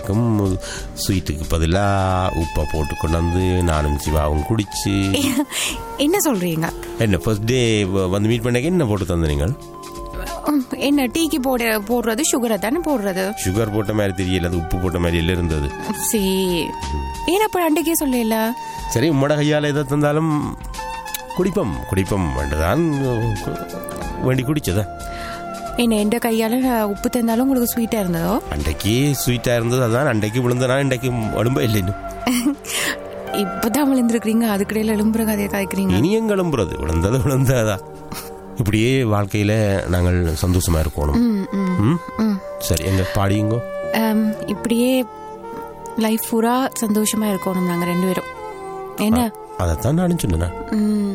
எனக்கும் ஸ்வீட்டுக்கு பதிலாக உப்பை போட்டு கொண்டு வந்து நானும் சிவாவும் குடிச்சு என்ன சொல்றீங்க என்ன ஃபர்ஸ்ட் டே வந்து மீட் பண்ணக்கு என்ன போட்டு தந்த நீங்கள் உம், என்ன டீக்கு போட போடுறது சுகரை தானே போடுறது சுகர் போட்ட மாதிரி தெரியல அது உப்பு போட்ட மாதிரி எல்லாம் இருந்தது சரி ஏன் அப்ப அன்றைக்கே சொல்லல சரி உம்மோட கையால் எதை தந்தாலும் குடிப்போம் குடிப்போம் வேண்டதான் வேண்டி குடிச்சதா என்ன எந்த கையால நான் உப்பு தந்தாலும் உங்களுக்கு ஸ்வீட்டா இருந்ததோ அன்றைக்கு ஸ்வீட்டாக இருந்தது அதான் அன்றைக்கு விழுந்தனா இன்றைக்கு உடம்பே இல்லை இன்னும் இப்பதான் விழுந்திருக்கிறீங்க அதுக்கிடையில எலும்புற கதையை காய்க்கிறீங்க இனியும் கிளம்புறது விழுந்தது விழுந்ததா இப்படியே வாழ்க்கையில் நாங்கள் சந்தோஷமா இருக்கணும் ம், ம், ம் ம். சரி எங்க பாடியுங்கோ ஆம், இப்படியே லைஃப் பூரா சந்தோஷமா இருக்கணும் நாங்க ரெண்டு பேரும் என்ன அதைத்தான் நானும் சொன்னேன் ம்